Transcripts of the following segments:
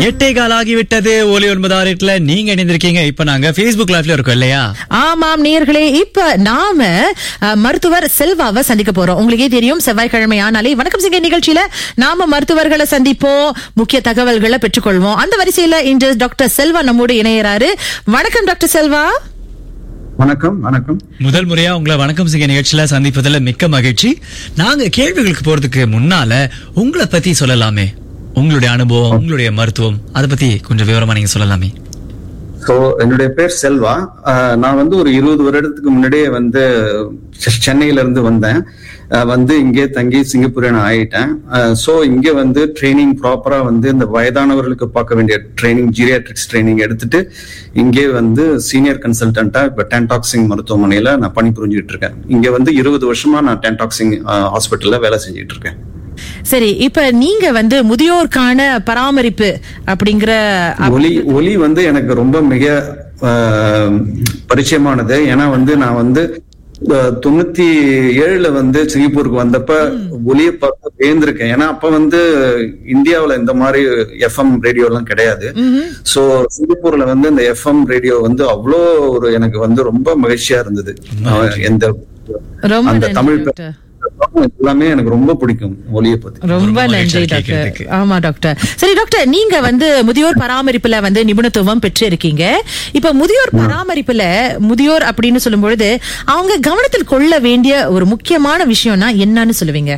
எட்டே கால் ஆகிவிட்டது ஒலி ஒன்பது ஆறு எட்டுல நீங்க இணைந்திருக்கீங்க இப்ப நாங்க Facebook லைவ்ல இருக்கோம் இல்லையா ஆமாம் நேர்களே இப்ப நாம அஹ், மருத்துவர் செல்வாவை சந்திக்க போறோம் உங்களுக்கே தெரியும் செவ்வாய்க்கிழமை ஆனாலே வணக்கம் சிங்க நிகழ்ச்சியில நாம மருத்துவர்களை சந்திப்போம் முக்கிய தகவல்களை பெற்றுக்கொள்வோம் அந்த வரிசையில இன்று டாக்டர் செல்வா நம்மோடு இணையறாரு வணக்கம் டாக்டர் செல்வா வணக்கம் வணக்கம் முதல் முறையா உங்களை வணக்கம் சிங்க நிகழ்ச்சியில சந்திப்பதுல மிக்க மகிழ்ச்சி நாங்க கேள்விகளுக்கு போறதுக்கு முன்னால உங்களை பத்தி சொல்லலாமே உங்களுடைய அனுபவம் உங்களுடைய மருத்துவம் அதை பத்தி கொஞ்சம் விவரமா நீங்க சொல்லலாமே ஸோ என்னுடைய பேர் செல்வா அஹ், நான் வந்து ஒரு இருபது வருடத்துக்கு முன்னாடியே வந்து செ- சென்னையில இருந்து வந்தேன் அஹ், வந்து இங்கே தங்கி சிங்கப்பூரியன் ஆயிட்டேன் ஸோ இங்கே வந்து ட்ரைனிங் ப்ராப்பரா வந்து இந்த வயதானவர்களுக்கு பார்க்க வேண்டிய ட்ரைனிங் ஜீரியாட்ரிக்ஸ் ட்ரைனிங் எடுத்துட்டு இங்கே வந்து சீனியர் கன்சல்டன்ட்டா இப்போ டென்டாக்சிங் மருத்துவமனையில நான் பணிபுரிஞ்சுட்டு இருக்கேன் இங்க வந்து இருபது வருஷமா நான் டென்டாக்சிங் ஹாஸ்பிட்டல்ல வேலை செஞ்சுட்டு இருக்கேன் சரி இப்ப நீங்க வந்து முதியோர்க்கான பராமரிப்பு அப்படிங்கிற அப்- ஒலி ஒலி வந்து எனக்கு ரொம்ப மிக ஆஹ், பரிச்சயமானது ஏன்னா வந்து நான் வந்து ஆஹ், தொண்ணூத்தி ஏழுல வந்து சிங்கப்பூருக்கு வந்தப்ப ஒலியை பார்த்து வேந்திருக்கேன் ஏன்னா அப்ப வந்து இந்தியாவுல இந்த மாதிரி எஃப்எம் ரேடியோ எல்லாம் கிடையாது சோ சிங்கப்பூர்ல வந்து இந்த எஃப்எம் ரேடியோ வந்து அவ்வளோ ஒரு எனக்கு வந்து ரொம்ப மகிழ்ச்சியா இருந்தது ஆஹ், எந்த ரொம்ப அந்த நன்றி தமிழ் டாக்டர். எல்லாமே எனக்கு ரொம்ப பிடிக்கும் ஒலியை பத்தி ரொம்ப ரொம்ப நன்றி மகிழ்ச்சியா டாக்டர் கேட்கறதுக்கு. ஆமா டாக்டர் சரி டாக்டர் நீங்க வந்து முதியோர் பராமரிப்புல வந்து நிபுணத்துவம் பெற்று இருக்கீங்க இப்ப முதியோர் பராமரிப்புல முதியோர் அப்படின்னு சொல்லும் பொழுது அவங்க கவனத்தில் கொள்ள வேண்டிய ஒரு முக்கியமான விஷயம்னா என்னன்னு சொல்லுவீங்க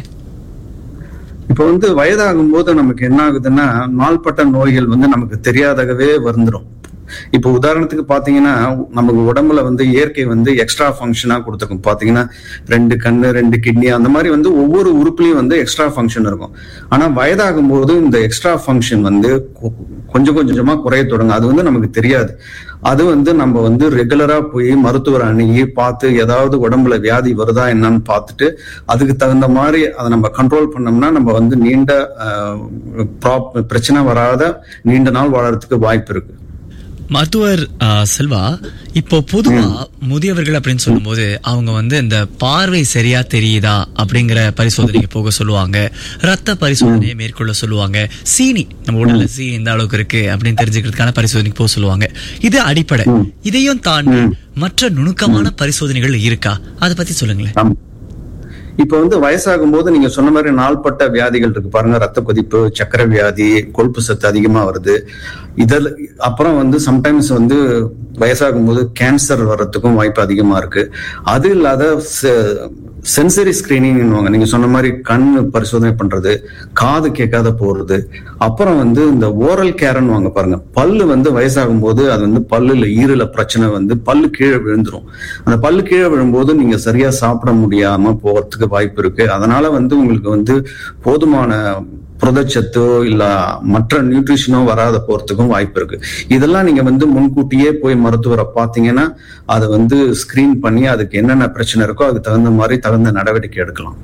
இப்ப வந்து வயதாகும் போது நமக்கு என்ன ஆகுதுன்னா நாள்பட்ட நோய்கள் வந்து நமக்கு தெரியாதகவே வந்துடும் இப்போ உதாரணத்துக்கு பாத்தீங்கன்னா நமக்கு உடம்புல வந்து இயற்கை வந்து எக்ஸ்ட்ரா ஃபங்க்ஷனா கொடுத்துருக்கும் பாத்தீங்கன்னா ரெண்டு கண்ணு ரெண்டு கிட்னி அந்த மாதிரி வந்து ஒவ்வொரு உறுப்புலயும் வந்து எக்ஸ்ட்ரா ஃபங்க்ஷன் இருக்கும் ஆனா வயதாகும் போது இந்த எக்ஸ்ட்ரா ஃபங்க்ஷன் வந்து கொ- கொஞ்சம் கொஞ்சமா குறைய தொடங்கும் அது வந்து நமக்கு தெரியாது அது வந்து நம்ம வந்து ரெகுலரா போய் மருத்துவர் அணுகி பார்த்து ஏதாவது உடம்புல வியாதி வருதா என்னன்னு பார்த்துட்டு அதுக்கு தகுந்த மாதிரி அதை நம்ம கண்ட்ரோல் பண்ணோம்னா நம்ம வந்து நீண்ட அஹ், ப்ராப்- பிரச்சனை வராத நீண்ட நாள் வாழறதுக்கு வாய்ப்பு இருக்கு மருத்துவர் ஆ, செல்வா இப்போ பொதுவா முதியவர்கள் அப்படின்னு சொல்லும்போது அவங்க வந்து இந்த பார்வை சரியா தெரியுதா அப்படிங்கிற பரிசோதனைக்கு போக சொல்லுவாங்க ரத்த பரிசோதனையை மேற்கொள்ள சொல்லுவாங்க சீனி நம்ம உடல்ல சீனி இந்த அளவுக்கு இருக்கு அப்படின்னு தெரிஞ்சுக்கிறதுக்கான பரிசோதனைக்கு போக சொல்லுவாங்க இது அடிப்படை இதையும் தாண்டி மற்ற நுணுக்கமான பரிசோதனைகள் இருக்கா அதை பத்தி சொல்லுங்களேன் ஆமா. இப்ப வந்து வயசாகும் போது நீங்க சொன்ன மாதிரி நாள்பட்ட வியாதிகள் இருக்கு பாருங்க ரத்த கொதிப்பு சக்கரை வியாதி கொழுப்பு சத்து அதிகமா வருது இதில் அப்புறம் வந்து சம்டைம்ஸ் வந்து வயசாகும் போது கேன்சர் வர்றதுக்கும் வாய்ப்பு அதிகமா இருக்கு அது இல்லாத சென்சரி ஸ்கிரீனிங் நீங்க சொன்ன மாதிரி கண் பரிசோதனை பண்றது காது கேட்காத போறது அப்புறம் வந்து இந்த ஓரல் கேர்ன்னு வாங்க பாருங்க பல்லு வந்து வயசாகும் போது அது வந்து பல்லுல ஈரல பிரச்சனை வந்து பல்லு கீழே விழுந்துரும் அந்த பல்லு கீழே விழும்போது நீங்க சரியா சாப்பிட முடியாம போறதுக்கு வாய்ப்பு இருக்கு அதனால வந்து உங்களுக்கு வந்து போதுமான புரதச்சத்தோ இல்ல மற்ற நியூட்ரிஷனோ வராத போறதுக்கும் வாய்ப்பு இருக்கு இதெல்லாம் நீங்க வந்து முன்கூட்டியே போய் மருத்துவரை பார்த்தீங்கன்னா அதை வந்து ஸ்கிரீன் பண்ணி அதுக்கு என்னென்ன பிரச்சனை இருக்கோ அதுக்கு தகுந்த மாதிரி தகுந்த நடவடிக்கை எடுக்கலாம்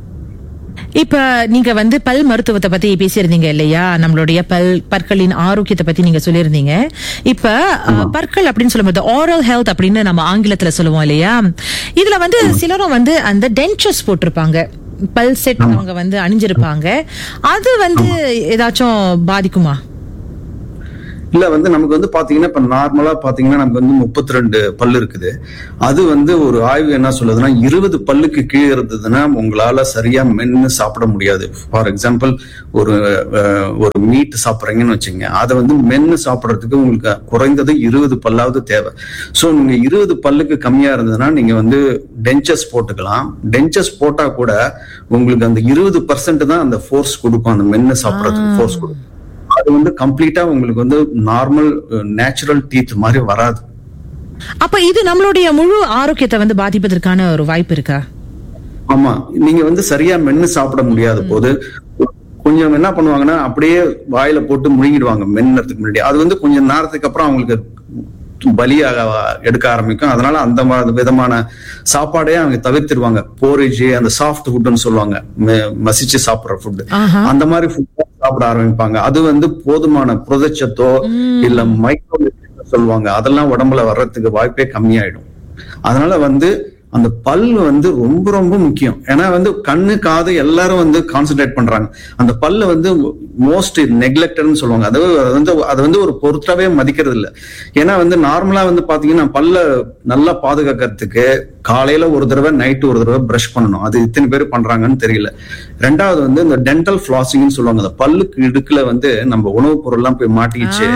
இப்ப நீங்க வந்து பல் மருத்துவத்தை பத்தி பேசியிருந்தீங்க இல்லையா நம்மளுடைய பல் பற்களின் ஆரோக்கியத்தை பத்தி நீங்க சொல்லியிருந்தீங்க இப்ப அஹ், பற்கள் அப்படின்னு சொல்லும்போது ஆரல் ஹெல்த் அப்படின்னு நம்ம ஆங்கிலத்துல சொல்லுவோம் இல்லையா இதுல வந்து சிலரும் வந்து அந்த டென்ச்சர்ஸ் போட்டிருப்பாங்க பல் செட் அவங்க வந்து அணிஞ்சிருப்பாங்க அது வந்து ஏதாச்சும் பாதிக்குமா இல்ல வந்து நமக்கு வந்து பாத்தீங்கன்னா இப்ப நார்மலா பாத்தீங்கன்னா நமக்கு வந்து முப்பத்தி ரெண்டு பல்லு இருக்குது அது வந்து ஒரு ஆய்வு என்ன சொல்லுதுன்னா இருபது பல்லுக்கு கீழே இருந்ததுன்னா உங்களால சரியா மென்னு சாப்பிட முடியாது ஃபார் எக்ஸாம்பிள் ஒரு அஹ், ஒரு மீட் சாப்பிட்றீங்கன்னு வச்சுங்க அதை வந்து மென்னு சாப்பிட்றதுக்கு உங்களுக்கு குறைந்தது இருபது பல்லாவது தேவை ஸோ நீங்க இருபது பல்லுக்கு கம்மியா இருந்ததுன்னா நீங்க வந்து டென்ச்சஸ் போட்டுக்கலாம் டென்ச்சஸ் போட்டா கூட உங்களுக்கு அந்த இருபது பர்சன்ட் தான் அந்த ஃபோர்ஸ் கொடுக்கும் அந்த மென்னு சாப்பிட்றதுக்கு ஃபோர்ஸ் கொடுக்கும் அது வந்து கம்ப்ளீட்டா உங்களுக்கு வந்து நார்மல் நேச்சுரல் டீத் மாதிரி வராது அப்ப இது நம்மளுடைய முழு ஆரோக்கியத்தை வந்து பாதிப்பதற்கான ஒரு வாய்ப்பு இருக்கா ஆமா நீங்க வந்து சரியா மென்னு சாப்பிட முடியாத போது கொஞ்சம் என்ன பண்ணுவாங்கன்னா அப்படியே வாயில போட்டு முழுங்கிடுவாங்க மென்னறதுக்கு முன்னாடி அது வந்து கொஞ்சம் நேரத்துக்கு அப்புறம் அவங்களுக்கு பலியாக எடுக்க ஆரம்பிக்கும் அதனால அந்த மா- விதமான சாப்பாடே அவங்க தவிர்த்திடுவாங்க போரேஜ் அந்த சாஃப்ட் ஃபுட்னு சொல்லுவாங்க மெ- மசிச்சு சாப்பிடுற ஃபுட் ஆஹா. அந்த மாதிரி ஃபுட் சாப்பிட ஆரம்பிப்பாங்க அது வந்து போதுமான புரதச்சத்தோ இல்ல மைக்ரோ சொல்லுவாங்க அதெல்லாம் உடம்புல வர்றதுக்கு வாய்ப்பே கம்மியாயிடும் அதனால வந்து அந்த பல் வந்து ரொம்ப ரொம்ப முக்கியம் ஏன்னா வந்து கண்ணு காது எல்லாரும் வந்து கான்சென்ட்ரேட் பண்றாங்க அந்த பல்ல வந்து மோஸ்ட் நெக்லெக்டட்னு சொல்லுவாங்க அது அது வந்து அது வந்து ஒரு பொருட்டாவே மதிக்கிறது இல்ல ஏன்னா வந்து நார்மலா வந்து பாத்தீங்கன்னா பல்ல நல்லா பாதுகாக்கிறதுக்கு காலையில ஒரு தடவை நைட்டு ஒரு தடவை பிரஷ் பண்ணணும் அது இத்தனை பேர் பண்றாங்கன்னு தெரியல ரெண்டாவது வந்து இந்த டென்டல் ஃபிளாசிங்னு சொல்லுவாங்க அந்த பல்லுக்கு இடுக்குல வந்து நம்ம உணவுப் பொருள்லாம் போய் மாட்டிக்கிச்சு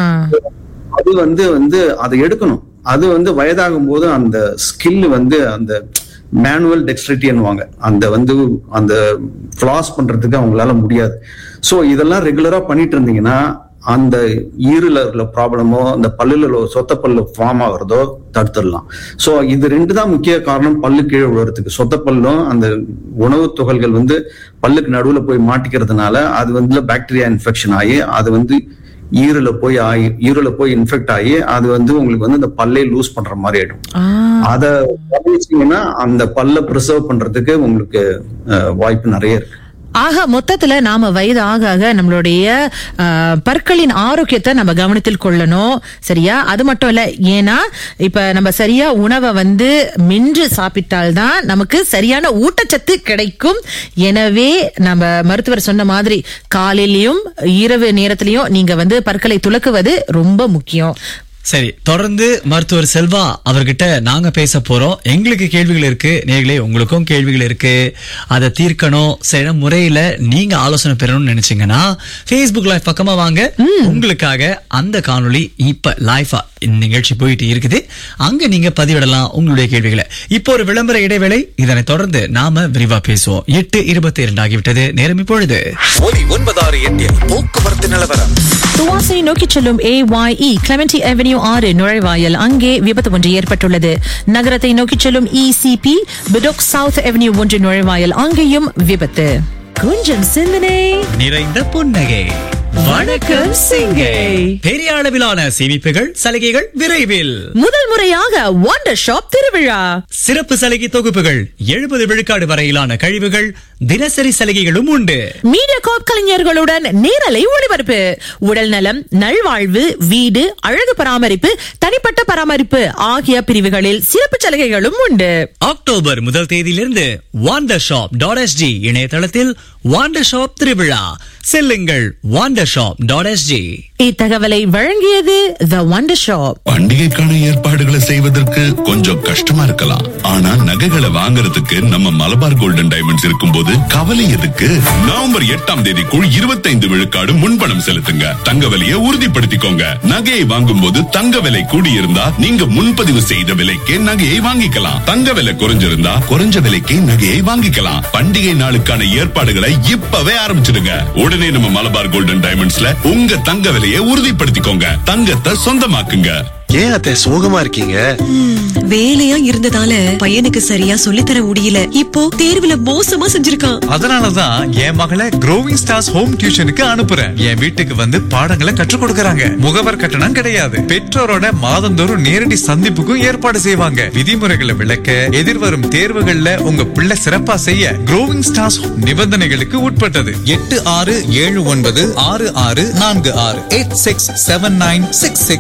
அது வந்து வந்து அதை எடுக்கணும் அது வந்து வயதாகும் போது அந்த ஸ்கில் வந்து அந்த மேனுவல் டெக்ஸ்ட்ரிட்டின்னுவாங்க அந்த வந்து அந்த ஃபிளாஸ் பண்றதுக்கு அவங்களால முடியாது ஸோ இதெல்லாம் ரெகுலரா பண்ணிட்டு இருந்தீங்கன்னா அந்த ஈரல உள்ள ப்ராப்ளமோ அந்த பல்லுல சொத்த பல்லு ஃபார்ம் ஆகுறதோ தடுத்துடலாம் ஸோ இது ரெண்டு தான் முக்கிய காரணம் பல்லு கீழே விழுறதுக்கு சொத்த பல்லும் அந்த உணவு துகள்கள் வந்து பல்லுக்கு நடுவுல போய் மாட்டிக்கிறதுனால அது வந்து பாக்டீரியா இன்ஃபெக்ஷன் ஆகி அது வந்து ஈரல போய் ஆகி ஈரல போய் இன்ஃபெக்ட் ஆகி அது வந்து உங்களுக்கு வந்து இந்த பல்லே லூஸ் பண்ற மாதிரி ஆயிடும் அத கவனிச்சீங்கன்னா அந்த பல்ல ப்ரிசர்வ் பண்றதுக்கு உங்களுக்கு அஹ், வாய்ப்பு நிறைய இருக்கு ஆக மொத்தத்துல நாம வயது ஆக ஆக நம்மளுடைய அஹ், பற்களின் ஆரோக்கியத்தை நம்ம கவனத்தில் கொள்ளணும் சரியா அது மட்டும் இல்ல ஏன்னா இப்ப நம்ம சரியா உணவை வந்து மென்று சாப்பிட்டால்தான் நமக்கு சரியான ஊட்டச்சத்து கிடைக்கும் எனவே நம்ம மருத்துவர் சொன்ன மாதிரி காலையிலயும் இரவு நேரத்திலயும் நீங்க வந்து பற்களை துலக்குவது ரொம்ப முக்கியம் சரி தொடர்ந்து மருத்துவர் செல்வா அவர்கிட்ட நாங்க பேச போறோம் எங்களுக்கு கேள்விகள் இருக்கு நேர்களே உங்களுக்கும் கேள்விகள் இருக்கு அதை தீர்க்கணும் சில முறையில நீங்க ஆலோசனை பெறணும்னு நினைச்சீங்கன்னா Facebook லைவ் பக்கமா வாங்க உங்களுக்காக அந்த காணொளி இப்ப லைஃபா நிகழ்ச்சி போயிட்டு இருக்குது அங்க நீங்க பதிவிடலாம் உங்களுடைய கேள்விகளை இப்போ ஒரு விளம்பர இடைவேளை இதனை தொடர்ந்து நாம விரிவா பேசுவோம் எட்டு இருபத்தி இரண்டு ஆகிவிட்டது நேரம் இப்பொழுது ஒலி ஒன்பதாறு எட்டில் போக்குவரத்து நிலவரம் துவாசை நோக்கி செல்லும் ஏஒய்இ கிளமெண்டி அவென்யூ ஆறு நுழைவாயல் அங்கே விபத்து ஒன்று ஏற்பட்டுள்ளது நகரத்தை நோக்கி செல்லும் இசிபி பிடோக் சவுத் அவென்யூ ஒன்று நுழைவாயல் அங்கேயும் விபத்து கொஞ்சம் சிந்தனை நிறைந்த புன்னகை வணக்கம் சிங்கை பெரிய அளவிலான சேமிப்புகள் சலுகைகள் விரைவில் முதல் முறையாக ஒண்டர் ஷாப் திருவிழா சிறப்பு சலுகை தொகுப்புகள் எழுபது விழுக்காடு வரையிலான கழிவுகள் தினசரி சலுகைகளும் உண்டு மீடியா காப் கலைஞர்களுடன் நேரலை ஒளிபரப்பு உடல் நலம் நல்வாழ்வு வீடு அழகு பராமரிப்பு தனிப்பட்ட பராமரிப்பு ஆகிய பிரிவுகளில் சிறப்பு சலுகைகளும் உண்டு அக்டோபர் முதல் தேதியிலிருந்து வாண்டர் ஷாப் டாட் எஸ்ஜி இணையதளத்தில் வாண்டர் ஷாப் திருவிழா செல்லுங்கள் வாண்டர் ஷாப் டாட் எஸ்ஜி இத்தகவலை வழங்கியது த ஒண்டர் ஷாப் பண்டிகைக்கான ஏற்பாடுகளை செய்வதற்கு கொஞ்சம் கஷ்டமா இருக்கலாம் ஆனா நகைகளை வாங்குறதுக்கு நம்ம மலபார் கோல்டன் டைமண்ட்ஸ் இருக்கும்போது கவலை எதுக்கு நவம்பர் எட்டாம் தேதிக்குள் இருபத்தைந்து விழுக்காடு முன்பணம் செலுத்துங்க தங்க விலையை உறுதிப்படுத்திக்கோங்க நகையை வாங்கும் போது தங்க விலை கூடியிருந்தா நீங்க முன்பதிவு செய்த விலைக்கே நகையை வாங்கிக்கலாம் தங்க விலை குறைஞ்சிருந்தா குறைஞ்ச விலைக்கே நகையை வாங்கிக்கலாம் பண்டிகை நாளுக்கான ஏற்பாடுகளை இப்பவே ஆரம்பிச்சிடுங்க உடனே நம்ம மலபார் கோல்டன் டைமண்ட்ஸ்ல உங்க தங்க விலையை உறுதிப்படுத்திக்கோங்க தங்கத்தை சொந்தமாக்குங்க ஏன் அத்தை சோகமா இருக்கீங்க வேலையா இருந்ததால பையனுக்கு சரியா சொல்லித்தர முடியல இப்போ தேர்வுல மோசமா செஞ்சிருக்கான் அதனாலதான் என் மகளை க்ரோவிங் ஸ்டார்ஸ் ஹோம் டியூஷனுக்கு அனுப்புறேன் என் வீட்டுக்கு வந்து பாடங்களை கற்றுக் கொடுக்கறாங்க முகவர் கட்டணம் கிடையாது பெற்றோரோட மாதந்தோறும் நேரடி சந்திப்புக்கும் ஏற்பாடு செய்வாங்க விதிமுறைகளை விளக்க எதிர்வரும் தேர்வுகள்ல உங்க பிள்ளை சிறப்பா செய்ய க்ரோவிங் ஸ்டார்ஸ் நிபந்தனைகளுக்கு உட்பட்டது எட்டு ஆறு ஏழு ஒன்பது ஆறு ஆறு நான்கு ஆறு eight six seven nine six six